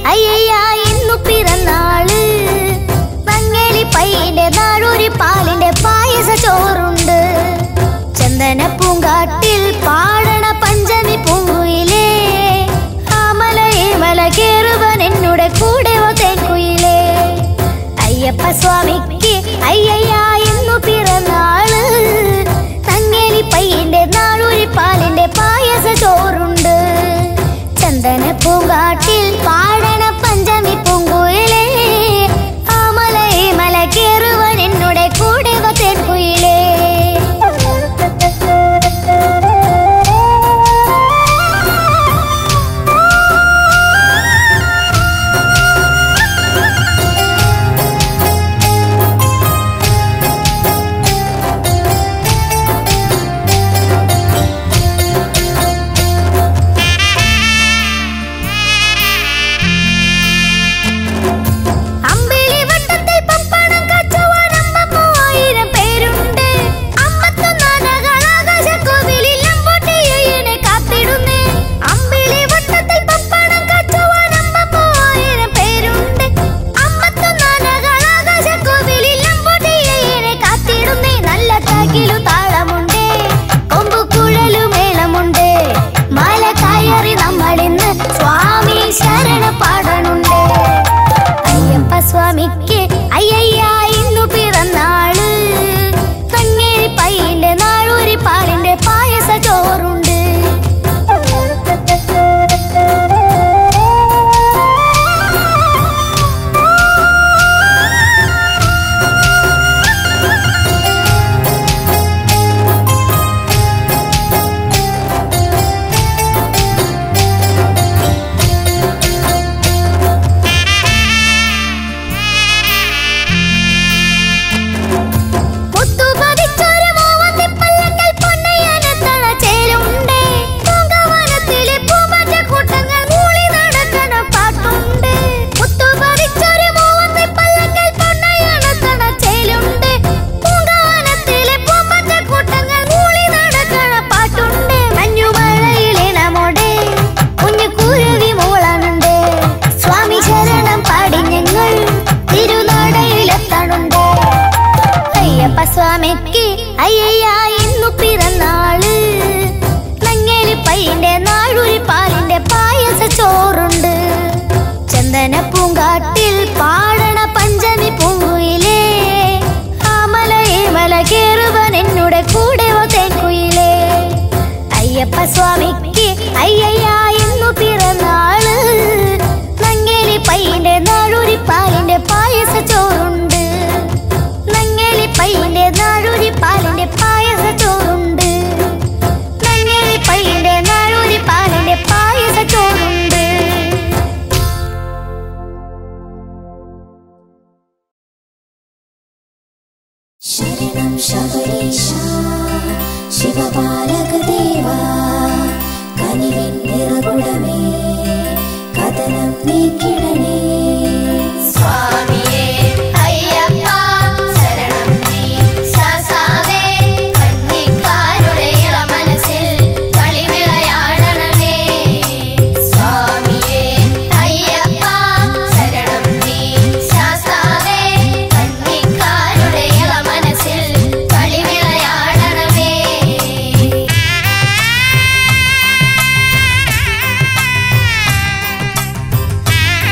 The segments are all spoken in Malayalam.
അയ്യയ്യ ഇന്നു പിറന്നാള് നങ്ങേലി പയ്യന്റെ നാടൊരു പാലിന്റെ പായസ ചോറുണ്ട് ചന്ദന പൂങ്കാട്ടിൽ പാടണ പഞ്ചമി പൂങ്കുയിലേ ആമല ഏമല കേറുവൻ എന്നുടെ കൂടെ തേക്കുയിലേ അയ്യപ്പ സ്വാമിക്ക് അയ്യയ്യ ഇന്നു പിറന്നാള് നങ്ങേലി പയ്യന്റെ നാടൊരു പാലിന്റെ പായസ ചോറുണ്ട് ചന്ദന പൂങ്കാട്ടിൽ പാടണ പഞ്ചമി പൂങ്കുയിലേ ആമല ഏമല കേറുവൻ എന്നുടെ കൂടെ തേക്കുയിലേ അമ്പിളി വട്ടത്തിൽ പപ്പടം കാച്ചുവാൻ അമ്മമ്മൂവായിരം പേരുണ്ട്. അമ്പത്തൊന്നാനകൾ ആകാശക്കോവിലിൽ അമ്പൂട്ടിയയ്യനെ കാത്തിടുന്നേ. അമ്പിളി വട്ടത്തിൽ പപ്പടം കാച്ചുവാൻ അമ്മമ്മൂവായിരം പേരുണ്ട്. അമ്പത്തൊന്നാനകൾ ആകാശക്കോവിലിൽ അമ്പൂട്ടിയയ്യനെ കാത്തിടുന്നേ. നല്ല താകിലു താളമുണ്ട് കൊമ്പുകുഴലു മേളമുണ്ട് മല കയറി നമ്മളിന്ന് സ്വാമി ശരണ പാടണുണ്ട് അയ്യപ്പ സ്വാമിക്ക് അയ്യയ്യ ഇന്നു പിറന്നാള് തങ്ങേരി പയ്യന്റെ നാളൂരി പാലിന്റെ പായസ ചോറുണ്ട് മുത്തുപതിച്ചൊരു മൂവന്തിപ്പല്ലക്കൽ പൊന്നയ്യനെത്തണ ചേലുണ്ട്. പൂങ്കവനത്തിലെ പൂമ്പാറ്റക്കൂട്ടങ്ങൾ മൂളി നടക്കണ പാട്ടുണ്ട്. മുത്തുപതിച്ചൊരു മൂവന്തിപ്പല്ലക്കൽ പൊന്നയ്യനെത്തണ ചേലുണ്ട്. പൂങ്കവനത്തിലെ പൂമ്പാറ്റക്കൂട്ടങ്ങൾ മൂളി നടക്കണ പാട്ടുണ്ട്. മഞ്ഞുമഴയിലിണമോടെ കുഞ്ഞുകുരുവി മൂളണുണ്ട്. സ്വാമി ശരണം പാടി ഞങ്ങൾ തിരുനാടയിലെത്തണുണ്ട് അയ്യപ്പ സ്വാമിക്ക് അയ്യയ്യ ഇന്നു പിറന്നാള് നങ്ങേലി പയ്യന്റെ നാഴൂരി പാലിന്റെ പായസ ചോറുണ്ട് ചന്ദന പൂങ്കാട്ടിൽ പാടണ പഞ്ചമി പൂങ്കുയിലേ ആമല ഏമല കേറുവൻ എന്നുടെ കൂടെ തേക്കുയിലേ അയ്യപ്പ സ്വാമിക്ക് അയ്യയ്യ ഇന്നു പിറന്നാള് നങ്ങേലി പയ്യന്റെ നാഴൂരി പാലിന്റെ പായസ ചോറുണ്ട് നങ്ങേലി പയ്യന്റെ നാഴൂരി പാലിന്റെ പായസ ചോറുണ്ട് നങ്ങേലി പയ്യന്റെ നാഴൂരി പാലിന്റെ പായസ ചോറുണ്ട് ശരണം ശബരീശ ശിവപാലകദേവാ കനിവിൻ നിറകുടമേ കഥനം നീക്കിടണേ സ്വാമിയേ അയ്യപ്പ ശരണം നീ ശാസാവേ കന്നിക്കാരുടെ മനസ്സിൽ കളിവിളയാടണമേ സ്വാമിയേ അയ്യപ്പ ശരണം നീ ശാസാവേ കന്നിക്കാരുടെ മനസ്സിൽ കളിവിളയാടണമേ ും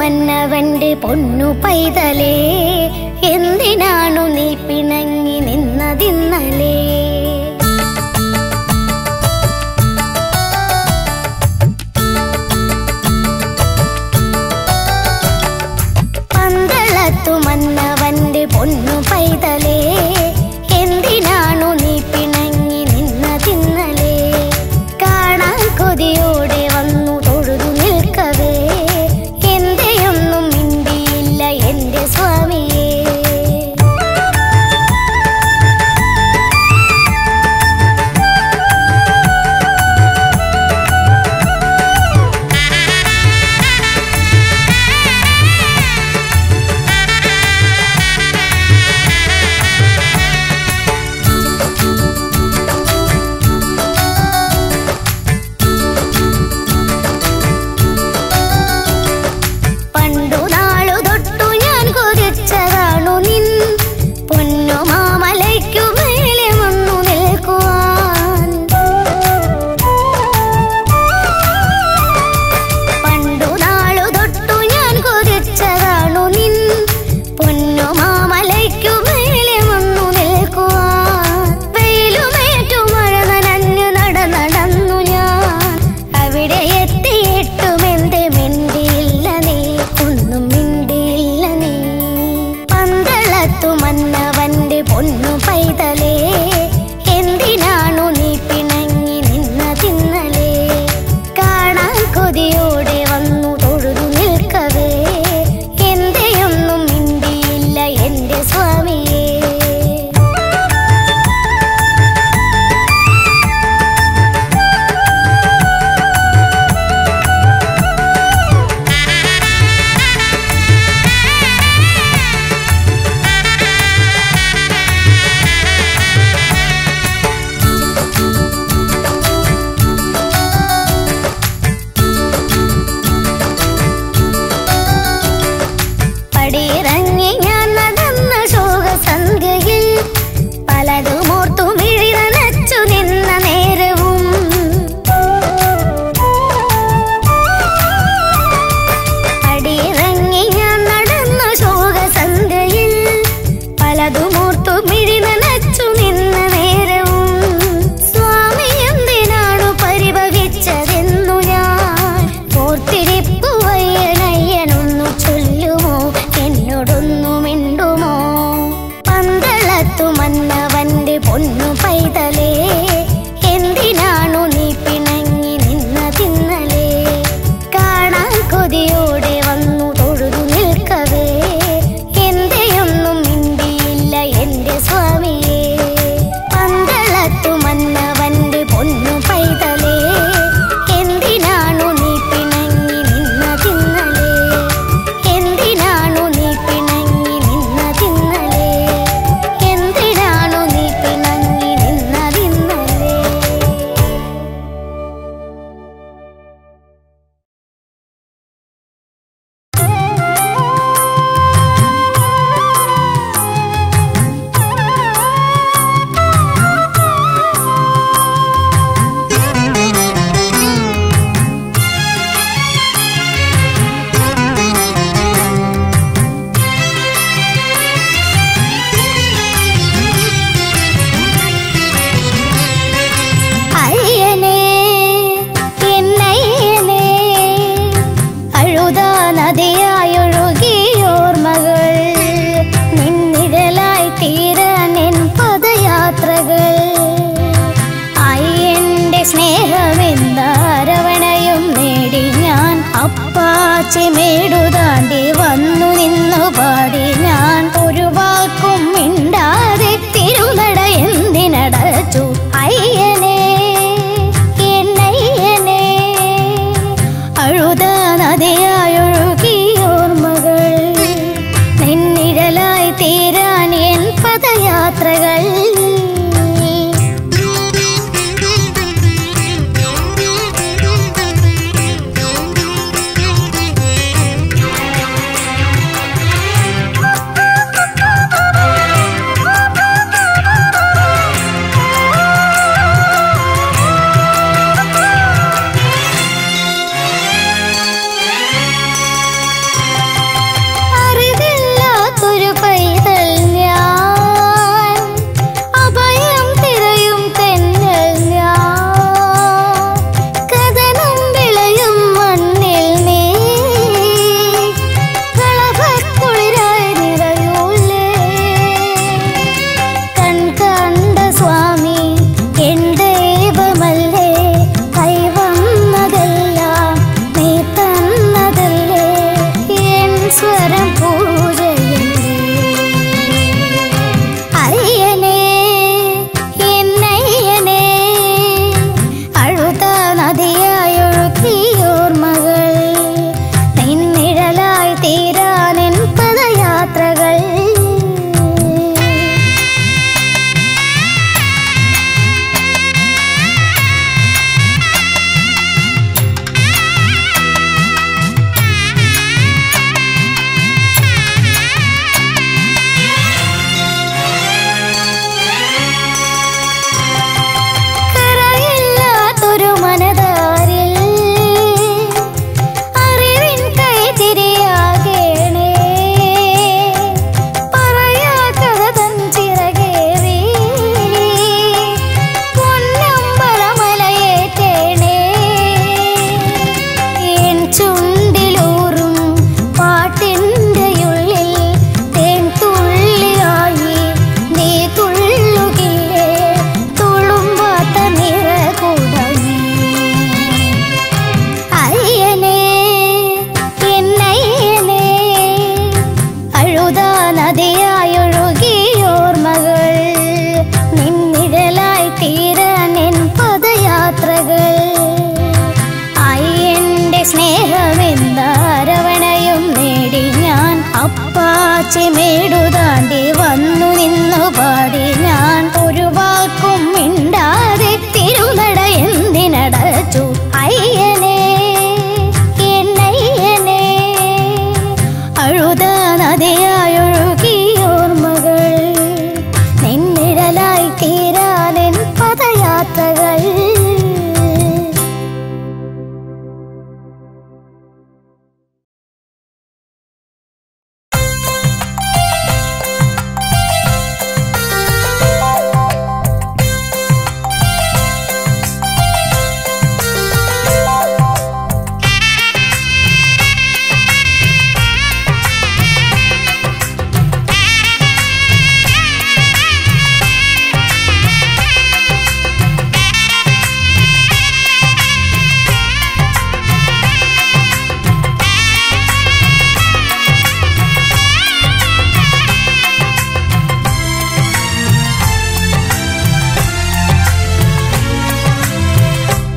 മന്നവന്റെ പൊന്നു പൈതലേ എന്തിനാണു നീ പിണങ്ങി നിന്നതിന്നലേ പന്തളത്തു മന്നവന്റെ പൊന്നു പൈതലേ എന്തിനാണു നീ പിണങ്ങി നിന്നതിന്നലേ കാണാൻ കൊതിയോടെ വന്നു തൊഴുതു നിൽക്കവേ എന്റെയൊന്നും മിണ്ടിയില്ല എന്റെ സ്വാമിയേ പണ്ടു നാളു തൊട്ടു ഞാൻ കൊതിച്ചതാണു നിൻ പൊന്നു മാമലയ്ക്കു മേലെ വന്നു നിൽക്കുവാൻ പണ്ടു നാളു തൊട്ടു ഞാൻ കൊതിച്ചതാണു നിൻ പൊന്നു മാമലയ്ക്കു മേലെ വന്നു നിൽക്കുവാൻ വെയിലുമേറ്റു മഴ നനഞ്ഞു നട നടന്നു ഞാൻ അവിടെ എത്തിയിട്ടും എന്റെ മിണ്ടിയില്ല നീ ഒന്നും മിണ്ടിയില്ല നീ പന്തളത്തു മന്നവന്റെ പൊന്നു പൈതലേ എന്തിനാണു നീ പിണങ്ങി നിന്നതിന്നലേ കാണാൻ കൊതിയോടെ വന്നു തൊഴുതു നിൽക്കവേ എന്റെയൊന്നും മിണ്ടിയില്ല എന്റെ സ്വാമിയേ പടിയിറങ്ങി ഞാൻ നടന്ന ശോകസന്ധ്യയിൽ പലതുമോർത്തു മിഴി നനച്ചു നിന്ന നേരവും പടിയിറങ്ങി ഞാൻ നടന്ന ശോകസന്ധ്യയിൽ പലതുമോർത്തു മിഴി നനച്ചു നിന്ന നേരവും സ്വാമി എന്തിനാണു പരിഭവിച്ചതെന്നു ഞാൻ ഓർത്തിരിപ്പു വയ്യനയ്യനൊന്നു ചൊല്ലുമോ എന്നോടൊന്നു മിണ്ടുമോ പന്തളത്തു മന്നവന്റെ പൊന്നു പൈതലേ എന്തിനാണു നീ പിണങ്ങി നിന്നതിന്നലേ കാണാൻ കൊതിയോടെ വന്നു തൊഴുതു നിൽക്കവേ എന്റെയൊന്നും മിണ്ടിയില്ല എന്റെ സ്വാമിയേ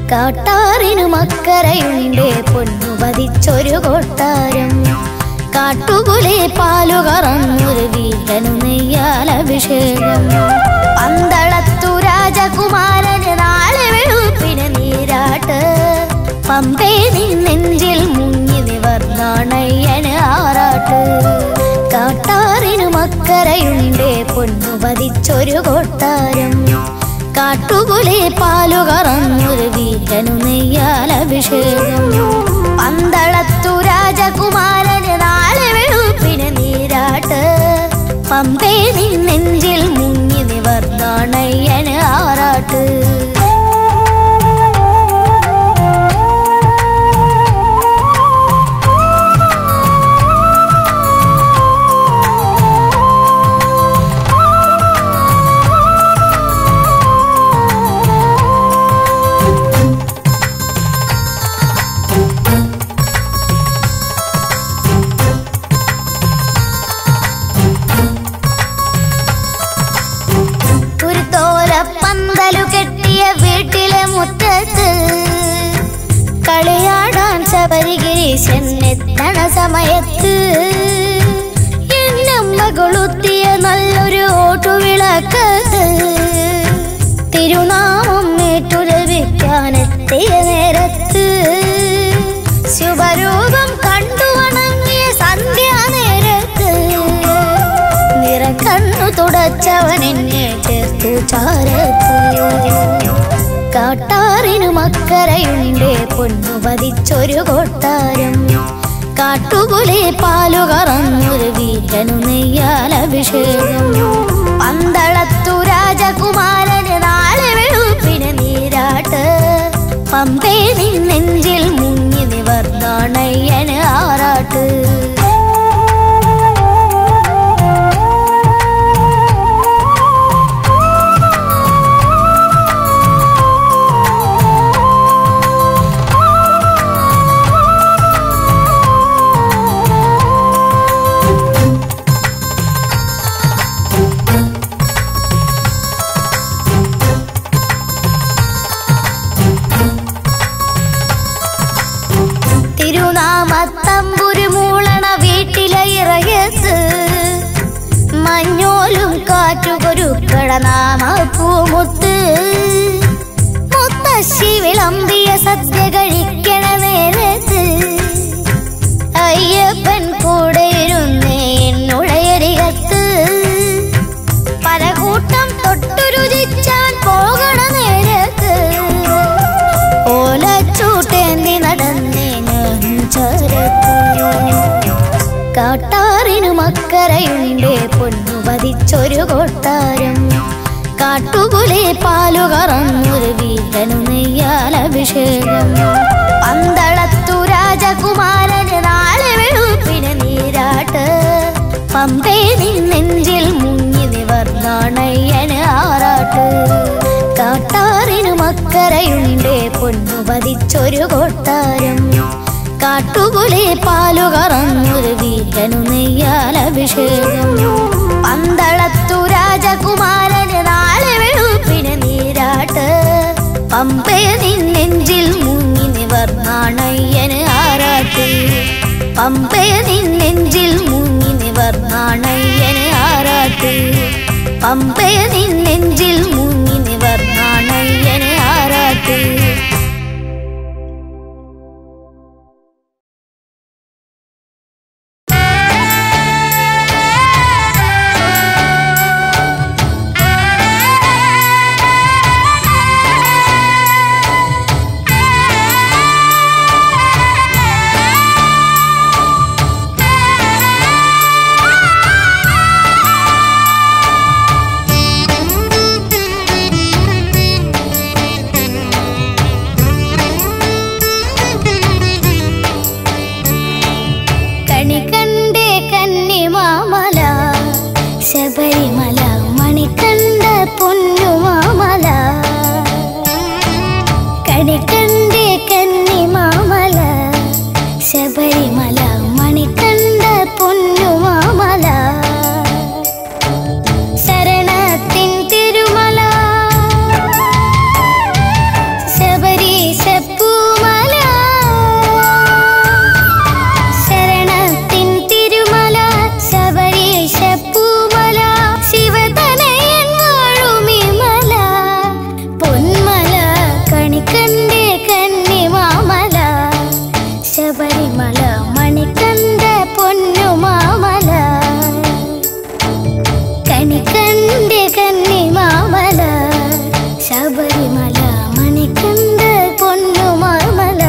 കാട്ടാറിനു മക്കരയുണ്ട് പൊന്നു പതിച്ചൊരു കൊട്ടാരം കാട്ടുകുലെ പാലു കറന്നൊരു വീരനു നെയ്യാലഭിഷേകം പന്തളത്തു രാജകുമാരന് നാളെ വെളുപ്പിന് നീരാട്ട് പമ്പേ നിന്നെഞ്ചിൽ മുങ്ങി നിവർന്നാണയ്യന് ആറാട്ട് കാട്ടാറിനു മക്കരയുണ്ട് പൊന്നു പതിച്ചൊരു കൊട്ടാരം കാട്ടുകുലെ പാലു കറന്നൊരു വീരനു നെയ്യാലഭിഷേകം പന്തളത്തു രാജകുമാരന് നാളെ വെളുപ്പിന് നീരാട്ട് പമ്പേ നിന്നെഞ്ചിൽ മുങ്ങി നിവർന്നാണയ്യന് ആറാട്ട് ഒരു തോര പന്തലു കെട്ടിയ വീട്ടിലെ മുറ്റത്ത് കളിയാടാൻ ശബരിഗിരീശൻ എത്തണ സമയത്ത് എന്നമ്മ കൊളുത്തിയ നല്ലൊരു ഓട്ടുവിളക്കത്ത് തിരുനാമം മേറ്റുരവിക്കാനെത്തിയ നേരത്ത് ശുഭരൂപം കണ്ടു വണങ്ങിയ സന്ധ്യാനേരത്ത് നിറക്കണ്ണു തുടച്ചവൻ എന്നെ ചേർത്തു ചാരത്ത് കാട്ടാറിനു മക്കരയുണ്ട് പൊന്നു പതിച്ചൊരു കൊട്ടാരം കാട്ടുകുലെ പാലു കറന്നൊരു വീരനു നെയ്യാലഭിഷേകം പന്തളത്തു രാജകുമാരന് നാളെ വെളുപ്പിന് നീരാട്ട് പമ്പേ നിന്നെഞ്ചിൽ മുങ്ങി നിവർന്നാണയ്യന് ആറാട്ട് തിരുനാമത്തമ്പുരു മൂളണ വീട്ടിലെ ഇറയത്ത് മഞ്ഞോലും കാറ്റുകൊരുക്കട നാമ പൂമുത്ത് മുത്തശ്ശി വിളമ്പിയ സദ്യ കഴിക്കണ നേരത്ത് അയ്യപ്പൻ കൂടെ ഇരുന്നേ എന്നുടയരികത്ത് പല കൂട്ടം തൊട്ടു രുചിച്ചാൻ പോകണ നേരത്ത് ഓലച്ചൂട്ടേന്തി നടന്നേ ഞാൻ ചരത്ത് കാട്ടാറിനു മക്കരയുണ്ട് പൊന്നു പതിച്ചൊരു കൊട്ടാരം കാട്ടുകുലെ പാലു കറന്നൊരു വീരനു നെയ്യാലഭിഷേകം പന്തളത്തു രാജകുമാരന് നാളെ വെളുപ്പിന് നീരാട്ട് പമ്പേ നിന്നെഞ്ചിൽ മുങ്ങി നിവർന്നാണയ്യന് ആറാട്ട് കാട്ടാറിനു മക്കരയുണ്ട് പൊന്നു പതിച്ചൊരു കൊട്ടാരം കാട്ടുകുലെ പാലു കറന്നൊരു വീരനു നെയ്യാലഭിഷേകം പന്തളത്തു രാജകുമാരന് നാളെ വെളുപ്പിന് നീരാട്ട് പമ്പേ നിന്നെഞ്ചിൽ മുങ്ങി നിവർന്നാണയ്യന് ആറാട്ട് പമ്പേ നിന്നെഞ്ചിൽ മുങ്ങി നിവർന്നാണയ്യന് ആറാട്ട് പമ്പേ നിന്നെഞ്ചിൽ മുങ്ങി നിവർന്നാണയ്യന് ആറാട്ട് Thank you. കണിക്കണ്ട് കന്നിമാമല ശബരിമല മണിക്കണ്ട് പൊന്നുമാമല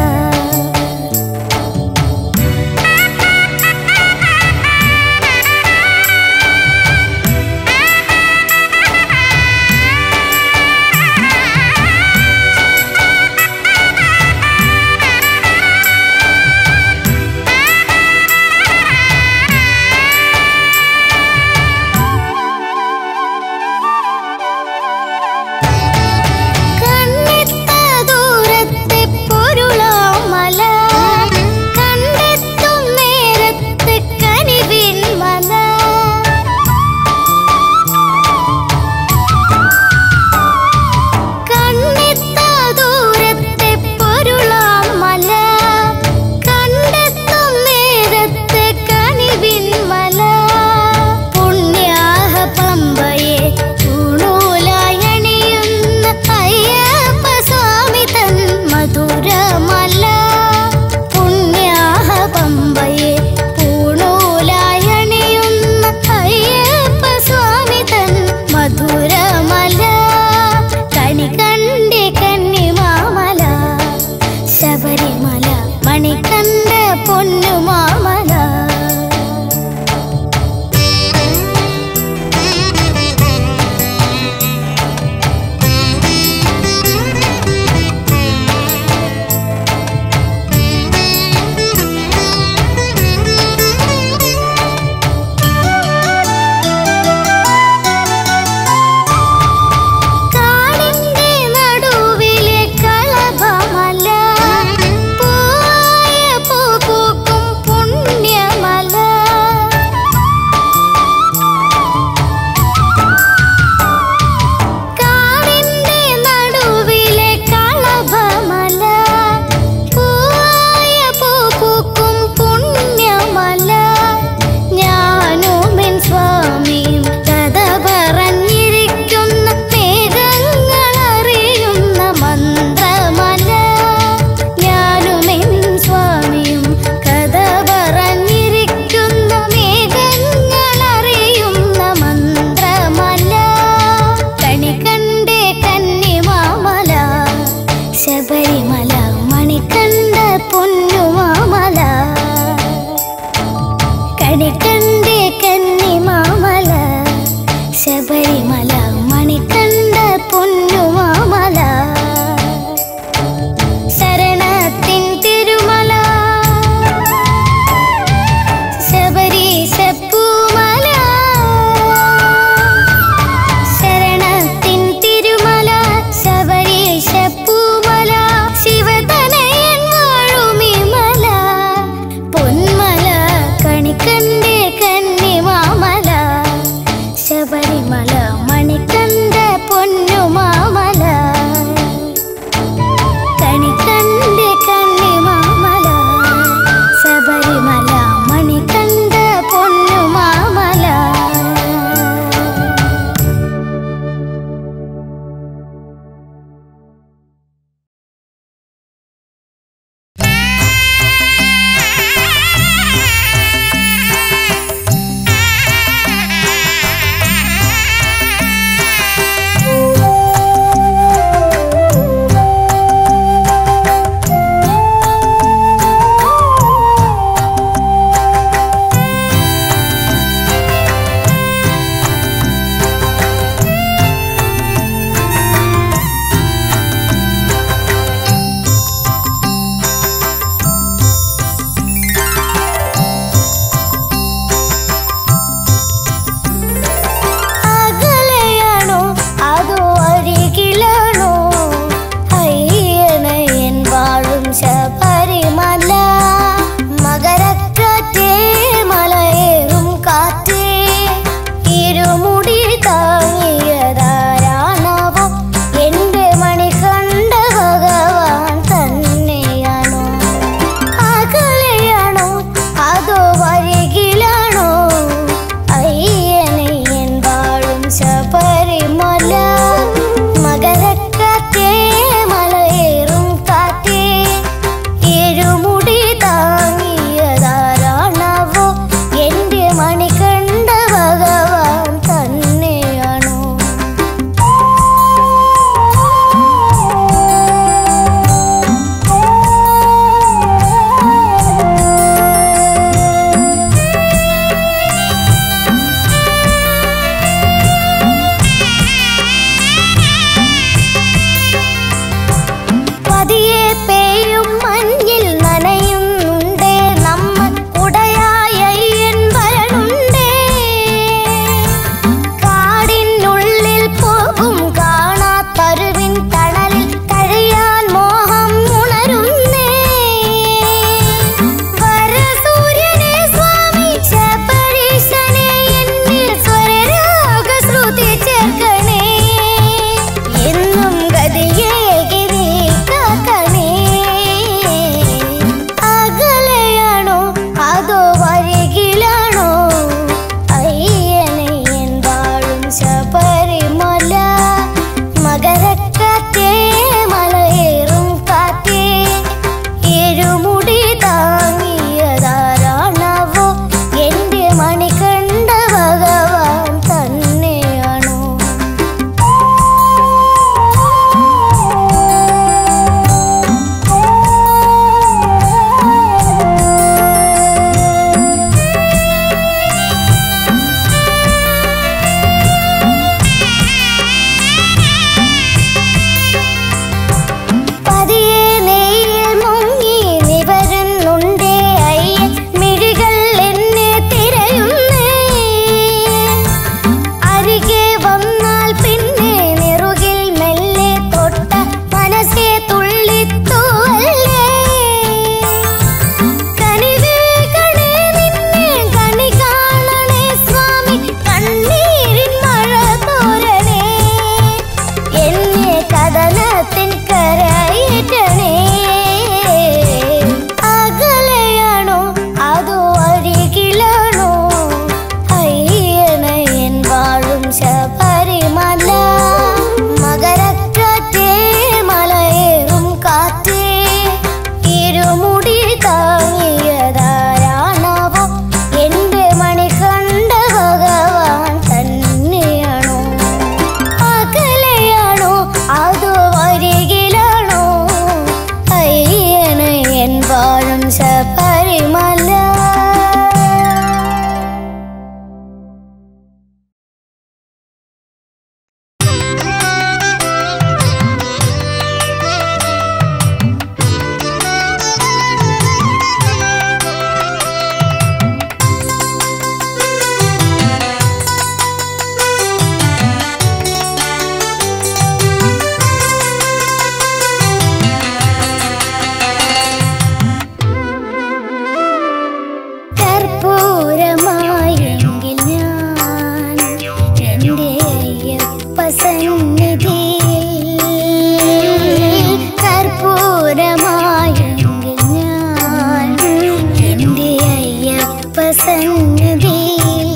സന്നിധിയിൽ കർപ്പൂരമായെങ്കിൽ ഞാൻ എൻ്റെ അയ്യപ്പ സന്നിധിയിൽ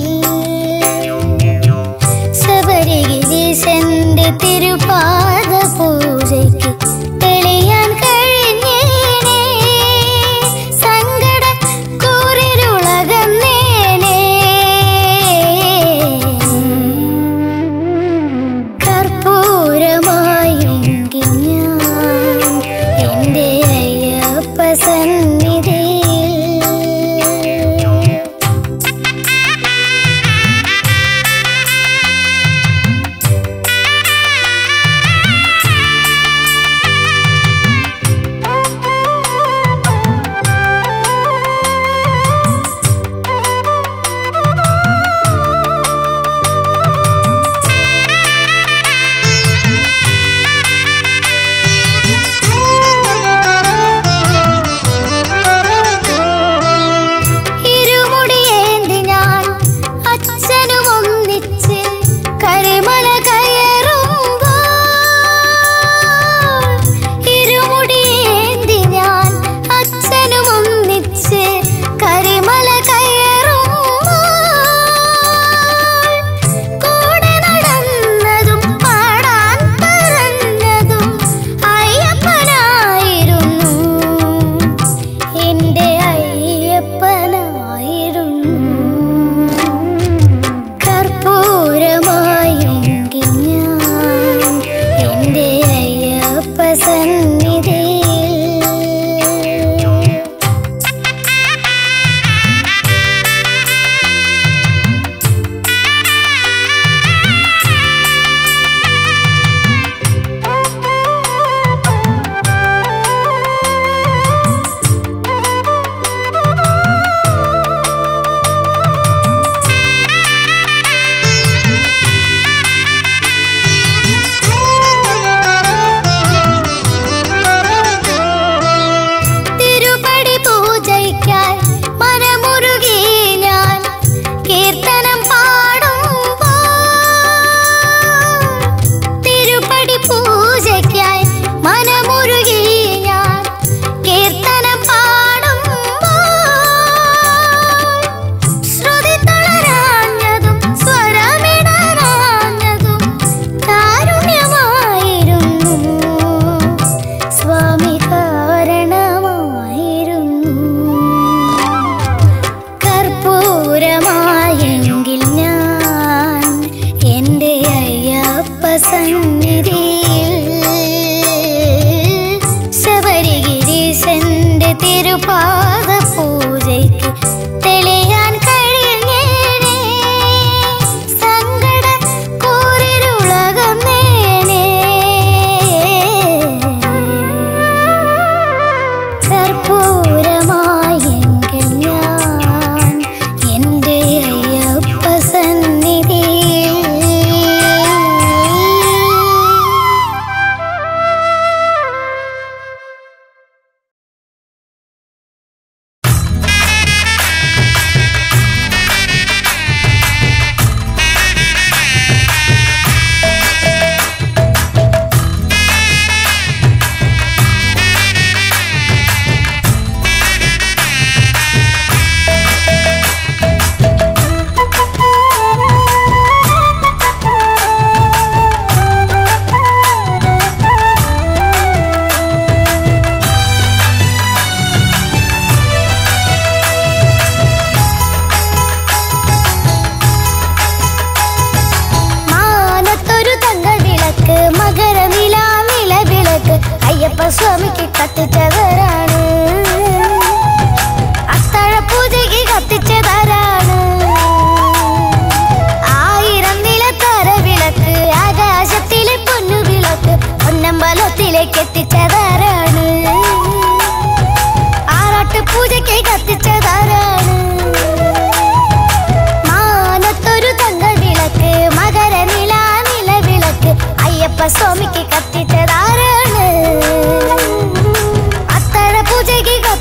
ശബരിഗിരീശന്റെ തിരുപാദ പൂജയ്ക്ക് തെളിയാൻ കഴിഞ്ഞേനെ സങ്കട കൂരിരുളകന്നേനെ കർപ്പൂരമായെങ്കിൽ ഞാൻ എൻ്റെ അയ്യപ്പ സന്നിധിയിൽ ഇരുമുടിയേന്തി ഞാൻ അച്ഛനും ഒന്നിച്ച് കരിമല കയറുമ്പോൾ ഇരുമുടിയേന്തി ഞാൻ അച്ഛനും ഒന്നിച്ച് കരിമല കയറുമ്പോൾ കൂടെ നടന്നതും പാടാൻ പറഞ്ഞതും അയ്യപ്പനായിരുന്നു എന്റെ അയ്യപ്പനായിരുന്നു കർപ്പൂരമായെങ്കിൽ ഞാൻ എന്റെ അയ്യപ്പ സന്നിധിയിൽ തിരുപടി പൂജയ്ക്കായി മനമുരുകി ഞാൻ കീർത്തനം പാടുമ്പോൾ തിരുപടി പൂജയ്ക്കായി മനമുരുകി ഞാൻ കീർത്തനം പാടുമ്പോൾ ശ്രുതി തളരാഞ്ഞതും സ്വരമിടറാഞ്ഞതും കാരുണ്യമായിരുന്നു സ്വാമി കാരണമായിരുന്നു കർപ്പൂരമായെങ്കിൽ ഞാൻ എൻ്റെ അയ്യപ്പ സന്നിധിയിൽ ശബരിഗിരീശന്റെ തിരുപാദ പൂജയ്ക്ക് തെളിയാൻ കഴിഞ്ഞേനെ സങ്കട കൂരിരുളകന്നേനെ കർപ്പൂരമായെങ്കിൽ ഞാൻ എൻ്റെ അയ്യപ്പ സന്നിധിയിൽ മാനത്തൊരു തങ്ക വിളക്ക് മകര നില നില വിളക്ക് അയ്യപ്പ സ്വാമിക്ക് കത്തിച്ചവരാണ് അത്താഴ പൂജയ്ക്ക് കത്തിച്ചതാരാണ് ആയിരം നിലത്തര വിളക്ക് ആകാശത്തിലെ പൊന്നു വിളക്ക് പൊന്നമ്പലത്തിലേക്ക് എത്തിച്ചതാരാണ് ആറാട്ട് പൂജയ്ക്ക് കത്തിച്ചതാരാണ് മാനത്തൊരു തങ്ക വിളക്ക് മകര നില നില വിളക്ക് അയ്യപ്പ സ്വാമിക്ക് കത്തിച്ചതാരാണ് അത്താഴ പൂജയ്ക്ക്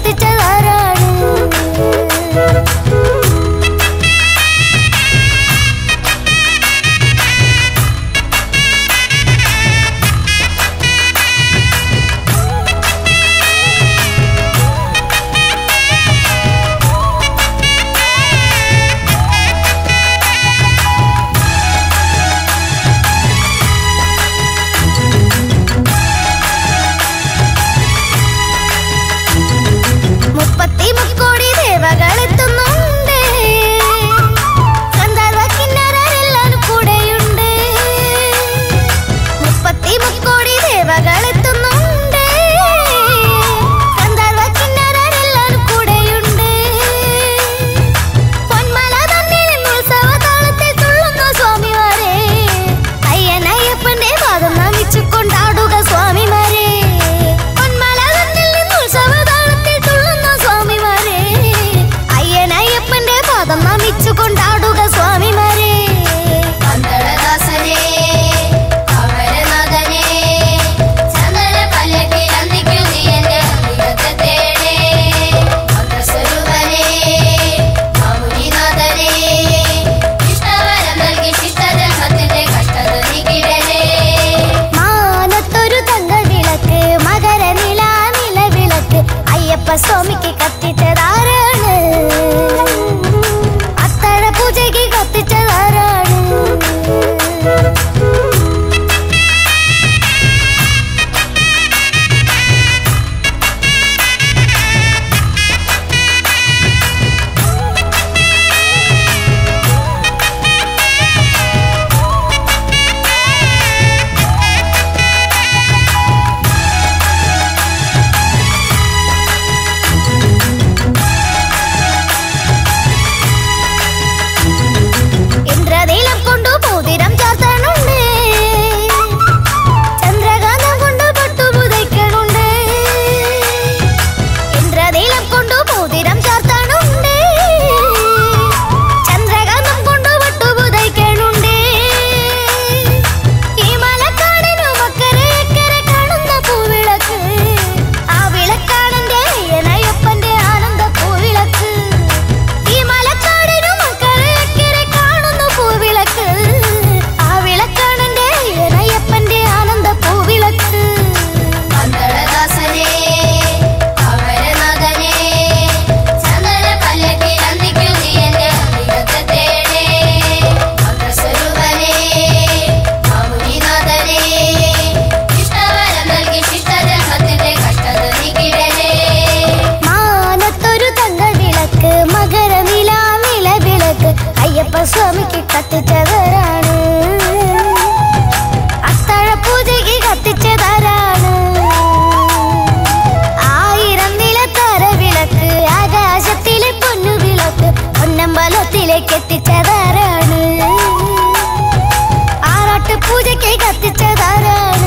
വിളക്ക് പൂജയ്ക്ക് കത്തിച്ചതാരാണ്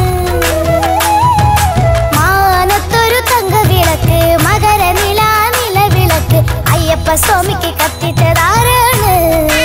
മാനത്തൊരു തങ്ക വിളക്ക് മകര നില നില വിളക്ക് അയ്യപ്പ സ്വാമിക്ക് കത്തിച്ചതാരാണ്